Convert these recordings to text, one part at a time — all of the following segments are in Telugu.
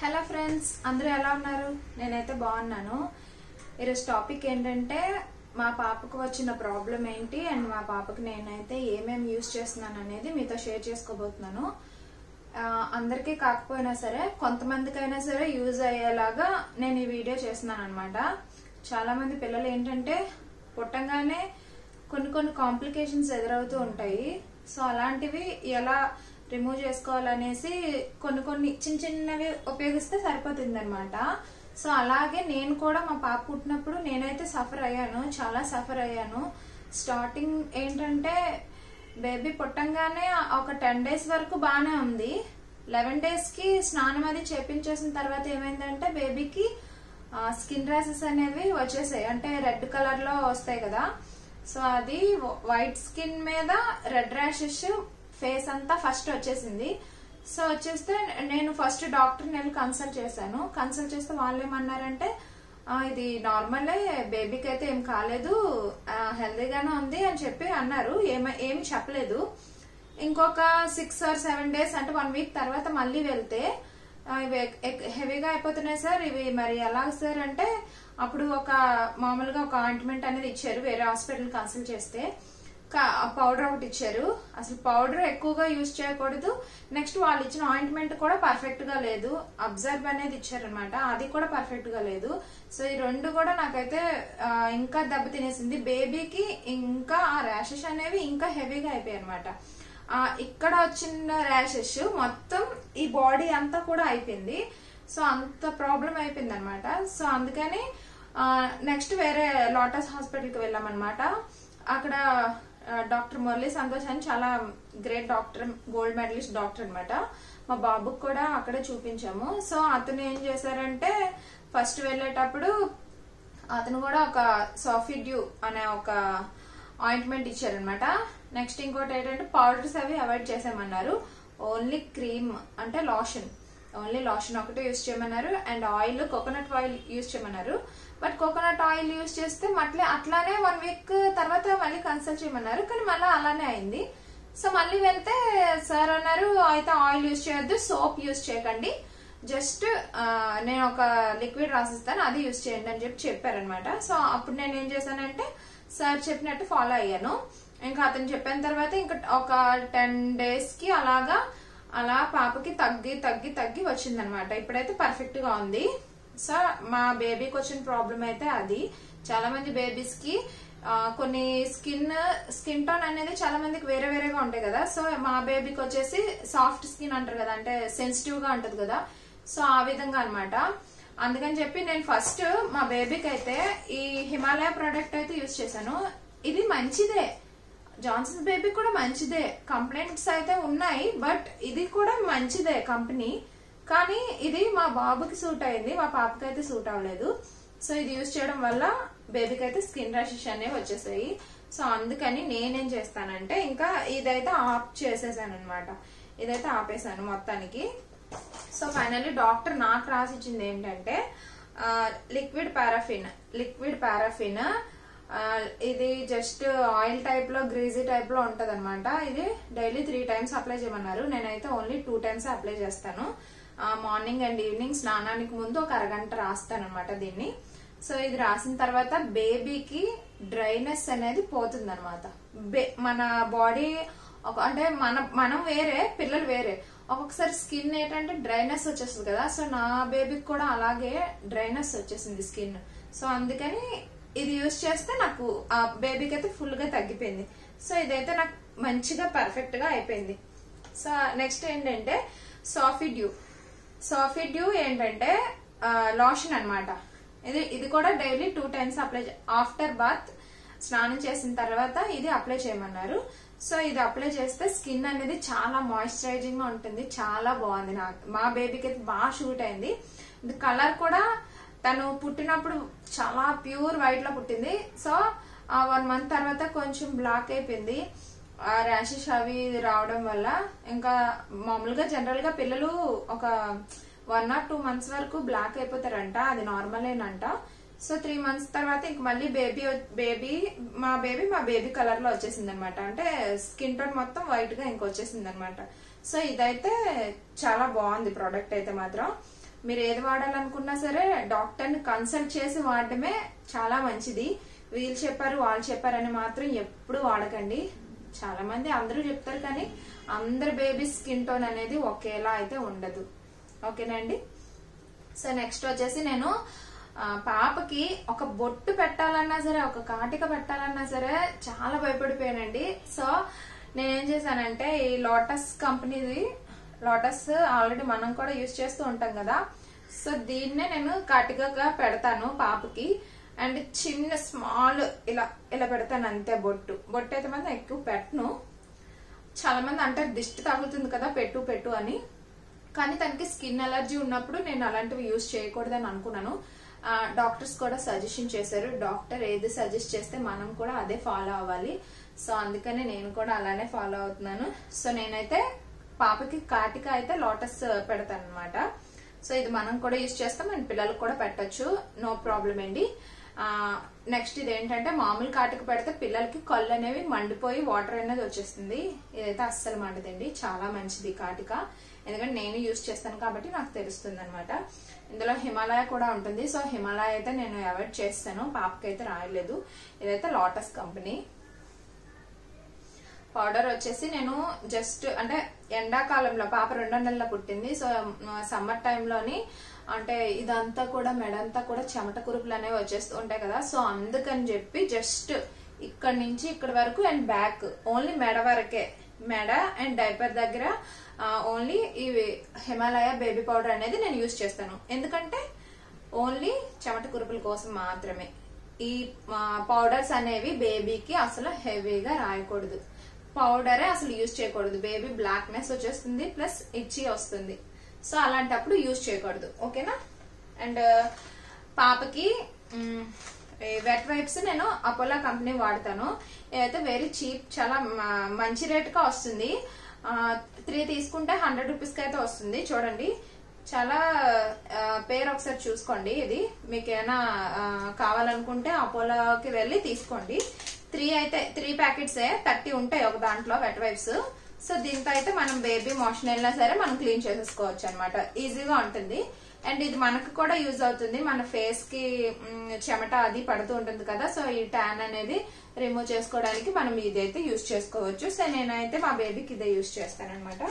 హలో ఫ్రెండ్స్ అందరూ ఎలా ఉన్నారు నేనైతే బాగున్నాను ఈరోజు టాపిక్ ఏంటంటే మా పాపకు వచ్చిన ప్రాబ్లం ఏంటి అండ్ మా పాపకి నేనైతే ఏమేమి యూస్ చేస్తున్నాను అనేది మీతో షేర్ చేసుకోబోతున్నాను ఆ, అందరికీ కాకపోయినా సరే కొంతమందికైనా సరే యూజ్ అయ్యేలాగా నేను ఈ వీడియో చేస్తున్నాను అనమాట చాలా మంది పిల్లలు ఏంటంటే పుట్టంగానే కొన్ని కొన్ని కాంప్లికేషన్స్ ఎదురవుతూ ఉంటాయి సో అలాంటివి ఎలా రిమూవ్ చేసుకోవాలనేసి కొన్ని కొన్ని చిన్న చిన్నవి ఉపయోగిస్తే సరిపోతుంది అనమాట సో అలాగే నేను కూడా మా పాప పుట్టినప్పుడు నేనైతే సఫర్ అయ్యాను చాలా సఫర్ అయ్యాను స్టార్టింగ్ ఏంటంటే బేబీ పుట్టంగానే ఒక టెన్ డేస్ వరకు బాగానే ఉంది లెవెన్ డేస్ కి స్నానం అది చేపించేసిన తర్వాత ఏమైందంటే బేబీకి స్కిన్ ర్యాసెస్ అనేవి వచ్చేసాయి అంటే రెడ్ కలర్ లో వస్తాయి కదా సో అది వైట్ స్కిన్ మీద రెడ్ ర్యాషెస్ ఫేస్ అంతా ఫస్ట్ వచ్చేసింది సో వచ్చేస్తే నేను ఫస్ట్ డాక్టర్ని వెళ్ళి కన్సల్ట్ చేశాను కన్సల్ట్ చేస్తే వాళ్ళు ఏమన్నారంటే "ఆ, ఇది నార్మలే బేబీకి అయితే ఏం కాలేదు హెల్దీగానే ఉంది అని చెప్పి అన్నారు ఏమ ఏమి చెప్పలేదు ఇంకొక సిక్స్ ఆర్ సెవెన్ డేస్ అంటే వన్ వీక్ తర్వాత మళ్ళీ వెళ్తే ఆ, ఇవి హెవీగా అయిపోతున్నాయి సార్ ఇవి మరి ఎలా సార్ అంటే అప్పుడు ఒక మామూలుగా ఒక ఆయింట్మెంట్ అనేది ఇచ్చారు వేరే హాస్పిటల్ కన్సల్ట్ చేస్తే పౌడర్ ఒకటి ఇచ్చారు అసలు పౌడర్ ఎక్కువగా యూజ్ చేయకూడదు నెక్స్ట్ వాళ్ళు ఇచ్చిన ఆయింట్మెంట్ కూడా పర్ఫెక్ట్ గా లేదు అబ్జర్వ్ అనేది ఇచ్చారనమాట అది కూడా పర్ఫెక్ట్ గా లేదు సో ఈ రెండు కూడా నాకైతే ఆ, ఇంకా దెబ్బ తినేసింది బేబీకి ఇంకా ఆ ర్యాషెస్ అనేవి ఇంకా హెవీగా అయిపోయాయి అనమాట ఇక్కడ వచ్చిన ర్యాషెస్ మొత్తం ఈ బాడీ అంతా కూడా అయిపోయింది సో అంత ప్రాబ్లం అయిపోయింది అనమాట సో అందుకని నెక్స్ట్ వేరే లోటస్ హాస్పిటల్కి వెళ్ళామన్నమాట అక్కడ ఆ, డాక్టర్ మురళీ సంతోష్ అని చాలా great doctor gold medalist doctor అన్నమాట మా బాబుకి కూడా అక్కడే చూపించాము సో అతను ఏం చేశారంటే ఫస్ట్ వెళ్ళేటప్పుడు అతను కూడా ఒక సాఫిడ్యూ అనే ఒక ఆయింట్మెంట్ ఇచ్చారనమాట నెక్స్ట్ ఇంకోటి ఏంటంటే పౌడర్స్ అవి అవాయిడ్ చేసామన్నారు ఓన్లీ క్రీమ్ అంటే లోషన్ ఓన్లీ లోషన్ ఒకటే యూస్ చేయమన్నారు and oil coconut oil use చేయమన్నారు బట్ కోకోనట్ ఆయిల్ యూస్ చేస్తే మట్లే అట్లానే వన్ వీక్ తర్వాత మళ్ళీ కన్సల్ట్ చేయమన్నారు కానీ మళ్ళీ అలానే అయింది సో మళ్ళీ వెళ్తే సార్ అన్నారు అయితే ఆయిల్ యూస్ చేయొద్దు సోప్ యూస్ చేయకండి జస్ట్ నేను ఒక లిక్విడ్ రాసిస్తాను అది యూస్ చేయండి అని చెప్పి చెప్పారనమాట సో అప్పుడు నేను ఏం చేశానంటే సార్ చెప్పినట్టు ఫాలో అయ్యాను ఇంకా అతను చెప్పిన తర్వాత ఇంకా ఒక టెన్ డేస్ కి అలాగా అలా పాపకి తగ్గి తగ్గి తగ్గి వచ్చిందనమాట ఇప్పుడైతే పర్ఫెక్ట్ గా ఉంది సో మా బేబీకి వచ్చిన ప్రాబ్లం అయితే అది చాలా మంది బేబీస్ కి ఆ, కొన్ని స్కిన్ స్కిన్ టోన్ అనేది చాలా మందికి వేరే వేరేగా ఉంటాయి కదా సో మా బేబీకి వచ్చేసి సాఫ్ట్ స్కిన్ అంటారు కదా అంటే సెన్సిటివ్ గా ఉంటది కదా సో ఆ విధంగా అన్నమాట అందుకని చెప్పి నేను ఫస్ట్ మా బేబీకి అయితే ఈ హిమాలయ ప్రోడక్ట్ అయితే యూజ్ చేశాను ఇది మంచిదే జాన్సన్ బేబీ కూడా మంచిదే కంప్లైంట్స్ అయితే ఉన్నాయి బట్ ఇది కూడా మంచిదే కంపెనీ కానీ ఇది మా బాబుకి సూట్ అయింది మా పాపకి అయితే సూట్ అవ్వలేదు సో ఇది యూజ్ చేయడం వల్ల బేబీకి అయితే స్కిన్ ర్యాషెస్ అనేవి వచ్చేసాయి సో అందుకని నేనేం చేస్తానంటే ఇంకా ఇదైతే ఆఫ్ చేసేసాను అనమాట ఇదైతే ఆపేసాను మొత్తానికి సో ఫైనల్లీ డాక్టర్ నాకు రాసిచ్చింది ఏంటంటే లిక్విడ్ పారాఫిన్ లిక్విడ్ పారాఫిన్ ఇది జస్ట్ ఆయిల్ టైప్ లో గ్రీజీ టైప్ లో ఉంటది ఇది డైలీ త్రీ టైమ్స్ అప్లై చేయమన్నారు నేనైతే ఓన్లీ టూ టైమ్స్ అప్లై చేస్తాను మార్నింగ్ అండ్ ఈవినింగ్ స్నానానికి ముందు ఒక అరగంట రాస్తాను అనమాట దీన్ని సో ఇది రాసిన తర్వాత బేబీకి డ్రైనెస్ అనేది పోతుంది అనమాట మన బాడీ ఒక అంటే మన మనం వేరే పిల్లలు వేరే ఒక్కొక్కసారి స్కిన్ ఏంటంటే డ్రైనెస్ వచ్చేస్తుంది కదా సో నా బేబీకి కూడా అలాగే డ్రైనెస్ వచ్చేసింది స్కిన్ సో అందుకని ఇది యూస్ చేస్తే నాకు ఆ బేబీకి అయితే ఫుల్ గా తగ్గిపోయింది సో ఇదైతే నాకు మంచిగా పర్ఫెక్ట్ గా అయిపోయింది సో నెక్స్ట్ ఏంటంటే సాఫిడ్యూ సాఫిడ్యూ ఏంటంటే లోషన్ అన్నమాట ఇది ఇది కూడా daily two times apply after bath స్నానం చేసిన తర్వాత ఇది అప్లై చేయమన్నారు సో ఇది అప్లై చేస్తే స్కిన్ అనేది చాలా మాయిశ్చరైజింగ్ గా ఉంటుంది చాలా బాగుంది నాకు మా బేబీకి అయితే బాగా షూట్ అయింది ఇది కలర్ కూడా తను పుట్టినప్పుడు చాలా ప్యూర్ వైట్ లో పుట్టింది సో ఆ వన్ మంత్ తర్వాత కొంచెం బ్లాక్ అయిపోయింది ఆ ర్యాషెస్ అవి రావడం వల్ల ఇంకా మామూలుగా జనరల్ గా పిల్లలు ఒక వన్ ఆర్ టూ మంత్స్ వరకు బ్లాక్ అయిపోతారంట అది నార్మలేనంట సో త్రీ మంత్స్ తర్వాత ఇంక మళ్ళీ బేబీ బేబీ మా బేబీ మా బేబీ కలర్ లో వచ్చేసింది అనమాట అంటే స్కిన్ టోన్ మొత్తం వైట్ గా ఇంకొచ్చేసింది అనమాట సో ఇదైతే చాలా బాగుంది ప్రోడక్ట్ అయితే మాత్రం మీరు ఏది వాడాలనుకున్నా సరే డాక్టర్ని కన్సల్ట్ చేసి వాడటమే చాలా మంచిది వీళ్ళు చెప్పారు వాళ్ళు చెప్పారని మాత్రం ఎప్పుడు వాడకండి చాలా మంది అందరూ చెప్తారు కానీ అందరి బేబీ స్కిన్ టోన్ అనేది ఒకేలా అయితే ఉండదు ఓకేనండి సో నెక్స్ట్ వచ్చేసి నేను ఆ, పాపకి ఒక బొట్టు పెట్టాలన్నా సరే ఒక కాటిక పెట్టాలన్నా సరే చాలా భయపడిపోయానండి సో నేనేం చేశానంటే ఈ లోటస్ కంపెనీది లోటస్ ఆల్రెడీ మనం కూడా యూజ్ చేస్తూ ఉంటాం కదా సో దీన్నే నేను కాటికగా పెడతాను పాపకి అండ్ చిన్న స్మాల్ ఇలా ఇలా పెడతాను అంతే బొట్టు బొట్టు అయితే మాత్రం ఎక్కువ పెట్టను చాలా మంది అంటారు దిష్టి తగులుతుంది కదా పెట్టు పెట్టు అని కానీ తనకి స్కిన్ అలర్జీ ఉన్నప్పుడు నేను అలాంటివి యూజ్ చేయకూడదని అనుకున్నాను ఆ, డాక్టర్స్ కూడా సజెషన్ చేశారు డాక్టర్ ఏది సజెస్ట్ చేస్తే మనం కూడా అదే ఫాలో అవ్వాలి సో అందుకని నేను కూడా అలానే ఫాలో అవుతున్నాను సో నేనైతే పాపకి కాటిక అయితే లోటస్ పెడతాను అనమాట సో ఇది మనం కూడా యూజ్ చేస్తాం అండ్ పిల్లలకు కూడా పెట్టొచ్చు నో ప్రాబ్లం అండి నెక్స్ట్ ఇది ఏంటంటే మామూలు కాటిక పెడితే పిల్లలకి కళ్ళు అనేవి మండిపోయి వాటర్ అనేది వచ్చేస్తుంది ఇదైతే అస్సలు మండదండి చాలా మంచిది ఈ కాటిక ఎందుకంటే నేను యూజ్ చేస్తాను కాబట్టి నాకు తెలుస్తుంది అనమాట ఇందులో హిమాలయ కూడా ఉంటుంది సో హిమాలయ అయితే నేను అవాయిడ్ చేస్తాను పాపకైతే రాయలేదు ఇదైతే లోటస్ కంపెనీ పౌడర్ వచ్చేసి నేను జస్ట్ అంటే ఎండాకాలంలో పాప రెండో నెలల పుట్టింది సో సమ్మర్ టైంలోని అంటే ఇదంతా కూడా మెడంతా కూడా చెమట కురుపులు అనేవి వచ్చేస్తూ ఉంటాయి కదా సో అందుకని చెప్పి జస్ట్ ఇక్కడ నుంచి ఇక్కడ వరకు అండ్ బ్యాక్ ఓన్లీ మెడ వరకే మెడ అండ్ డైపర్ దగ్గర ఓన్లీ ఈ హిమాలయ బేబీ పౌడర్ అనేది నేను యూజ్ చేస్తాను ఎందుకంటే ఓన్లీ చెమట కురుపుల కోసం మాత్రమే ఈ పౌడర్స్ అనేవి బేబీకి అసలు హెవీగా రాయకూడదు పౌడరే అసలు యూజ్ చేయకూడదు బేబీ బ్లాక్నెస్ వచ్చేస్తుంది ప్లస్ ఇచ్చి వస్తుంది సో అలాంటప్పుడు యూజ్ చేయకూడదు ఓకేనా అండ్ పాపకి వెట్ వైప్స్ నేను అపోలో కంపెనీ వాడతాను ఇదైతే వెరీ చీప్ చాలా మ- మంచి రేట్గా వస్తుంది త్రీ తీసుకుంటే హండ్రెడ్ రూపీస్కి అయితే వస్తుంది చూడండి చాలా ఆ, పేరు ఒకసారి చూసుకోండి ఇది మీకు ఏమైనా ఆ, కావాలనుకుంటే అపోలోకి వెళ్ళి తీసుకోండి త్రీ అయితే త్రీ ప్యాకెట్స్ థర్టీ ఉంటాయి ఒక దాంట్లో వెట్ వైప్స్ సో దీంతో అయితే మనం బేబీ మోషన్ వెళ్ళినా సరే మనం క్లీన్ చేసేసుకోవచ్చు అనమాట ఈజీగా ఉంటుంది అండ్ ఇది మనకు కూడా యూజ్ అవుతుంది మన ఫేస్ కి మ్, చెమట అది పడుతూ ఉంటుంది కదా సో ఈ ట్యాన్ అనేది రిమూవ్ చేసుకోవడానికి మనం ఇదైతే యూజ్ చేసుకోవచ్చు సో నేనైతే మా బేబీకి ఇదే యూజ్ చేస్తాను అనమాట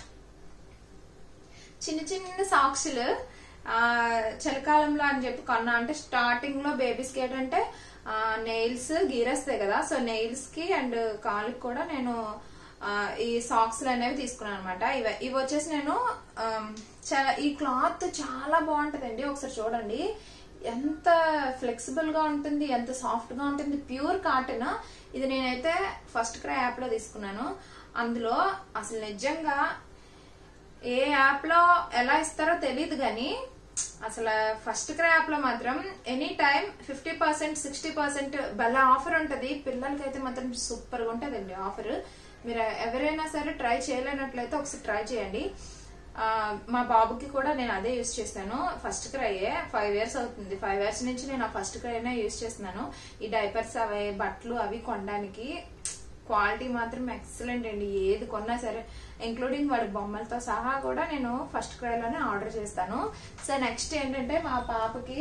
చిన్న చిన్న సాక్సులు ఆ, చలికాలంలో అని చెప్పి కొన్నా అంటే స్టార్టింగ్ లో బేబీస్కి ఏంటంటే నెయిల్స్ గీరేస్తాయి కదా సో నెయిల్స్ కి అండ్ కాళ్ళకి కూడా నేను ఆ, ఈ సాక్స్లు అనేవి తీసుకున్నాను అనమాట ఇవి ఇవి వచ్చేసి నేను ఆమ్, చాలా ఈ క్లాత్ చాలా బాగుంటదండి ఒకసారి చూడండి ఎంత ఫ్లెక్సిబుల్ గా ఉంటుంది ఎంత సాఫ్ట్ గా ఉంటుంది ప్యూర్ కాటన్ ఇది నేనైతే ఫస్ట్ క్రై యాప్ లో తీసుకున్నాను అందులో అసలు నిజంగా ఏ యాప్ లో ఎలా ఇస్తారో తెలియదు కానీ అసలు ఫస్ట్ క్రై యాప్ లో మాత్రం any time fifty percent sixty percent భలే ఆఫర్ ఉంటది పిల్లలకైతే మాత్రం సూపర్ గా ఉంటదండి ఆఫర్ మీరు ఎవరైనా సరే ట్రై చేయలేనట్లయితే ఒకసారి ట్రై చేయండి ఆ, మా బాబుకి కూడా నేను అదే యూస్ చేస్తాను ఫస్ట్ క్రైయే ఫైవ్ ఇయర్స్ అవుతుంది ఫైవ్ ఇయర్స్ నుంచి నేను ఆ ఫస్ట్ క్రైనే యూస్ చేస్తున్నాను ఈ డైపర్స్ అవి బట్టలు అవి కొనడానికి క్వాలిటీ మాత్రం ఎక్సలెంట్ అండి ఏది కొన్నా సరే ఇంక్లూడింగ్ వాడి బొమ్మలతో సహా కూడా నేను ఫస్ట్ క్రైలోనే ఆర్డర్ చేస్తాను సో నెక్స్ట్ ఏంటంటే మా పాపకి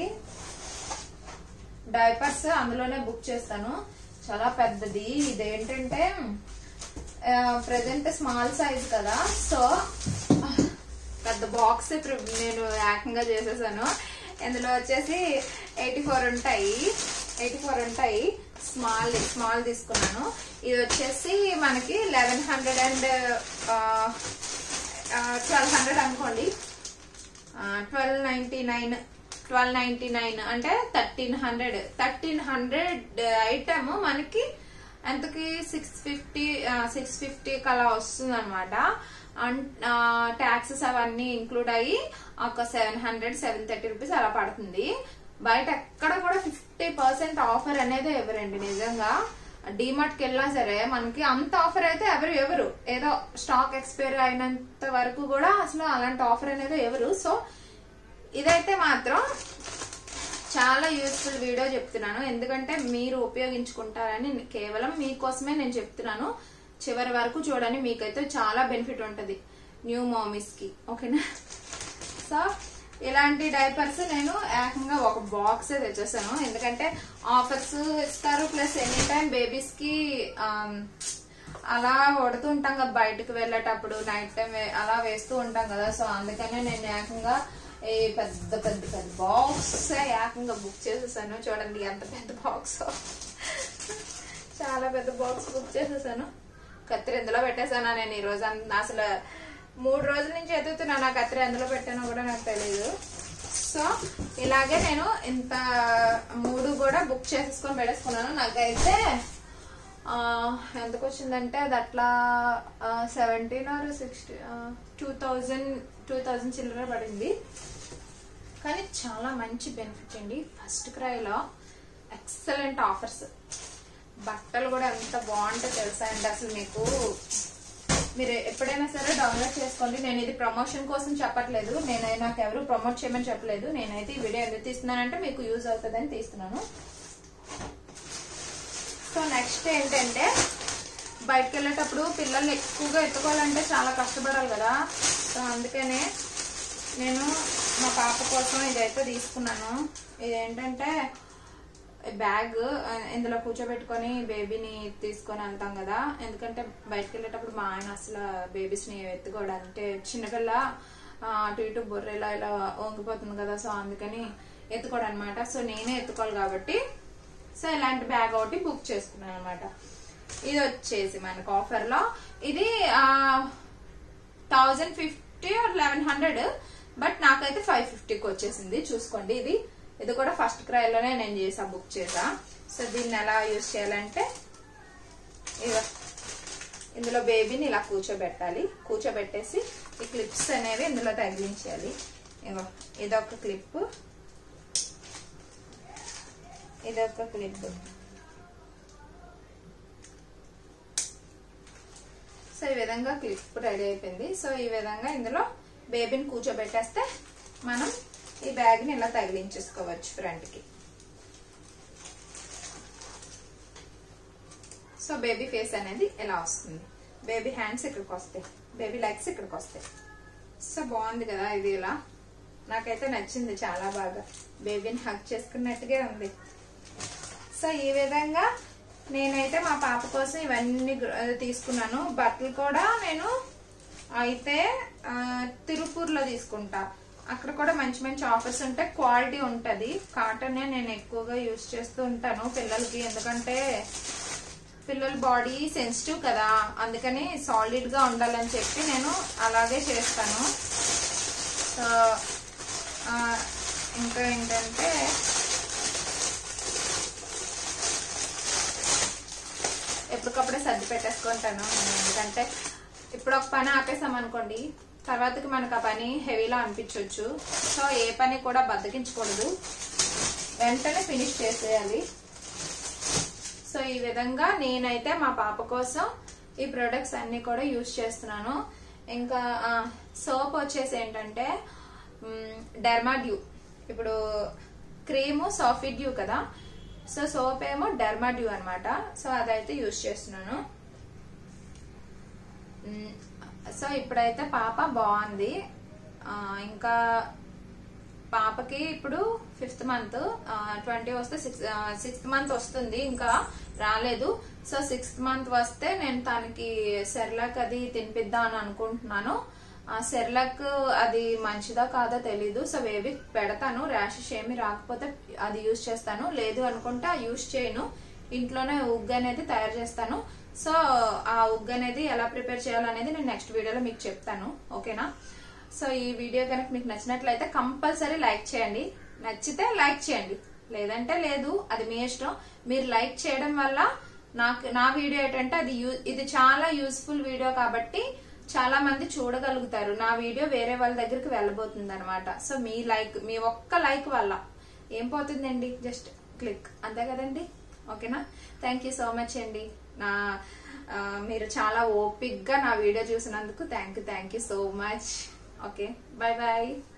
డైపర్స్ అందులోనే బుక్ చేస్తాను చాలా పెద్దది ఇదేంటంటే ప్రజెంట్ స్మాల్ సైజ్ కదా సో పెద్ద బాక్స్ ఇప్పుడు నేను ఏకంగా చేసేసాను ఇందులో వచ్చేసి ఎయిటీ ఫోర్ ఉంటాయి ఎయిటీ ఫోర్ ఉంటాయి స్మాల్ స్మాల్ తీసుకున్నాను ఇది వచ్చేసి మనకి eleven hundred and twelve hundred అనుకోండి twelve ninety nine twelve ninety nine అంటే thirteen hundred thirteen hundred item మనకి ఎంతకి సిక్స్ ఫిఫ్టీ సిక్స్ ఫిఫ్టీకి అలా వస్తుంది అనమాట ట్యాక్సెస్ అవన్నీ ఇంక్లూడ్ అయ్యి ఒక seven hundred seven thirty rupees అలా పడుతుంది బయట ఎక్కడ కూడా ఫిఫ్టీ పర్సెంట్ ఆఫర్ అనేది ఎవరండి నిజంగా డిమార్ట్ కి వెళ్ళినా సరే మనకి అంత ఆఫర్ అయితే ఎవరు ఎవరు ఏదో స్టాక్ ఎక్స్పైర్ అయినంత వరకు కూడా అసలు అలాంటి ఆఫర్ అనేది ఎవరు సో ఇదైతే మాత్రం చాలా యూస్ఫుల్ వీడియో చెప్తున్నాను ఎందుకంటే మీరు ఉపయోగించుకుంటారని కేవలం మీకోసమే నేను చెప్తున్నాను చివరి వరకు చూడండి మీకైతే చాలా బెనిఫిట్ ఉంటది న్యూ మామీస్ కి ఓకేనా సో ఇలాంటి డైపర్స్ నేను ఏకంగా ఒక బాక్స్ తెచ్చేసాను ఎందుకంటే ఆఫర్స్ ఇస్తారు ప్లస్ ఎనీ టైం బేబీస్ కి ఆమ్, అలా కొడుతూ ఉంటాం కదా బయటకు వెళ్ళేటప్పుడు నైట్ టైం అలా వేస్తూ ఉంటాం కదా సో అందుకనే నేను ఏకంగా ఈ పెద్ద పెద్ద పెద్ద బాక్స్ ఏకంగా బుక్ చేసేసాను చూడండి ఎంత పెద్ద బాక్స్ చాలా పెద్ద బాక్స్ బుక్ చేసేసాను కత్తిరి ఎందులో పెట్టేసానా నేను ఈ రోజు అన్- అసలు మూడు రోజుల నుంచి ఎదుగుతున్నా నా కత్తిరి ఎందులో పెట్టానో కూడా నాకు తెలియదు సో ఇలాగే నేను ఇంత మూడు కూడా బుక్ చేసేసుకొని పెట్టేసుకున్నాను నాకైతే ఆ, ఎంతకు వచ్చిందంటే అది అట్లా seventeen or sixty two thousand two thousand చిల్లర పడింది కానీ చాలా మంచి బెనిఫిట్ అండి ఫస్ట్ క్రైలో ఎక్సలెంట్ ఆఫర్స్ బట్టలు కూడా ఎంత బాగుంటాయి తెలుసా అండి అసలు మీకు మీరు ఎప్పుడైనా సరే డౌన్లోడ్ చేసుకోండి నేను ఇది ప్రమోషన్ కోసం చెప్పట్లేదు నేను నాకు ఎవరు ప్రమోట్ చేయమని చెప్పలేదు నేనైతే ఈ వీడియో ఎందుకు తీస్తున్నానంటే మీకు యూజ్ అవుతుందని తీస్తున్నాను సో నెక్స్ట్ ఏంటంటే బయటకు వెళ్ళేటప్పుడు పిల్లల్ని ఎక్కువగా ఎత్తుకోవాలంటే చాలా కష్టపడాలి కదా సో అందుకనే నేను మా పాప కోసం ఇదైతే తీసుకున్నాను ఇదేంటంటే బ్యాగ్ ఆ, ఇందులో కూర్చోబెట్టుకొని బేబీని తీసుకొని వెళ్తాం కదా ఎందుకంటే బయటకు వెళ్ళేటప్పుడు మా ఆయన అసలు బేబీస్ ని ఎత్తుకోవడం అంటే చిన్నపిల్ల ఆ, అటు ఇటు బొర్రె ఇలా ఇలా వంగిపోతుంది కదా సో అందుకని ఎత్తుకోవడం అనమాట సో నేనే ఎత్తుకోవాలి కాబట్టి సో ఇలాంటి బ్యాగ్ ఒకటి బుక్ చేసుకున్నాను అనమాట ఇది వచ్చేసి మనకు ఆఫర్ లో ఇది thousand fifty eleven hundred but నాకైతే ఫైవ్ ఫిఫ్టీకి వచ్చేసింది చూసుకోండి ఇది ఇది కూడా ఫస్ట్ క్రైలోనే నేను చేసా బుక్ చేసా సో దీన్ని ఎలా యూజ్ చేయాలంటే ఇగో ఇందులో బేబీని ఇలా కూర్చోబెట్టాలి కూర్చోబెట్టేసి ఈ క్లిప్స్ అనేవి ఇందులో తగిలించాలి ఇగో ఇదొక క్లిప్ ఇదొక క్లిప్ సో ఈ విధంగా క్లిప్ రెడీ అయిపోయింది సో ఈ విధంగా ఇందులో బేబీని కూర్చోబెట్టేస్తే మనం ఈ బ్యాగ్ ని ఇలా తగిలించేసుకోవచ్చు ఫ్రంట్ కి సో బేబీ ఫేస్ అనేది ఎలా వస్తుంది బేబీ హ్యాండ్స్ ఇక్కడికి వస్తాయి బేబీ లెగ్స్ ఇక్కడికి వస్తాయి సో బాగుంది కదా ఇది ఇలా నాకైతే నచ్చింది చాలా బాగా బేబీని హక్ చేసుకున్నట్టుగా ఉంది సో ఈ విధంగా నేనైతే మా పాప కోసం ఇవన్నీ గ్ర- తీసుకున్నాను బట్టలు కూడా నేను అయితే ఆ, తిరుపూర్లో తీసుకుంటా అక్కడ కూడా మంచి మంచి ఆఫర్స్ ఉంటాయి క్వాలిటీ ఉంటది కాటన్ నేను ఎక్కువగా యూజ్ చేస్తూ ఉంటాను పిల్లలకి ఎందుకంటే పిల్లల బాడీ సెన్సిటివ్ కదా అందుకని సాలిడ్ గా ఉండాలని చెప్పి నేను అలాగే చేస్తాను సో ఆ, ఇంకా ఏంటంటే ఎప్పటికప్పుడే సర్ది పెట్టేసుకుంటాను నేను ఎందుకంటే ఇప్పుడు ఒక పని ఆపేసాం అనుకోండి తర్వాతకి మనకు ఆ పని హెవీలా అనిపించవచ్చు సో ఏ పని కూడా బద్దకించకూడదు వెంటనే ఫినిష్ చేసేయాలి సో ఈ విధంగా నేనైతే మా పాప కోసం ఈ ప్రొడక్ట్స్ అన్ని కూడా యూజ్ చేస్తున్నాను ఇంకా సోప్ వచ్చేసి ఏంటంటే డెర్మాడ్యూ ఇప్పుడు క్రీము సాఫిడ్యూ కదా సో సోప్ ఏమో డెర్మాడ్యూ అన్నమాట సో అదైతే యూజ్ చేస్తున్నాను మ్, సో ఇప్పుడైతే పాప బాగుంది ఆ, ఇంకా పాపకి ఇప్పుడు ఫిఫ్త్ మంత్ ట్వంటీ వస్తే సిక్స్ సిక్స్త్ మంత్ వస్తుంది ఇంకా రాలేదు సో సిక్స్త్ మంత్ వస్తే నేను తనకి సెర్లాక్ అది తినిపిద్దాం అని అనుకుంటున్నాను ఆ సెర్లాక్ అది మంచిదా కాదో తెలీదు సో బేబీ పెడతాను ర్యాషెస్ ఏమి రాకపోతే అది యూజ్ చేస్తాను లేదు అనుకుంటే ఆ యూజ్ చేయను ఇంట్లోనే ఉగ్గు అనేది తయారు చేస్తాను సో ఆ ఉగ్గు అనేది ఎలా ప్రిపేర్ చేయాలనేది నేను నెక్స్ట్ వీడియోలో మీకు చెప్తాను ఓకేనా సో ఈ వీడియో కనుక మీకు నచ్చినట్లయితే కంపల్సరీ లైక్ చేయండి నచ్చితే లైక్ చేయండి లేదంటే లేదు అది మీ ఇష్టం మీరు లైక్ చేయడం వల్ల నాకు నా వీడియో ఏంటంటే అది యూ- ఇది చాలా యూస్ఫుల్ వీడియో కాబట్టి చాలా మంది చూడగలుగుతారు నా వీడియో వేరే వాళ్ళ దగ్గరికి వెళ్ళబోతుంది అనమాట సో మీ లైక్ మీ ఒక్క లైక్ వల్ల ఏం పోతుందండి జస్ట్ క్లిక్ అంతే కదండి ఓకేనా థ్యాంక్ యూ సో మచ్ అండి నా ఆ, మీరు చాలా ఓపిక్ గా నా వీడియో చూసినందుకు thank you thank you so much okay bye bye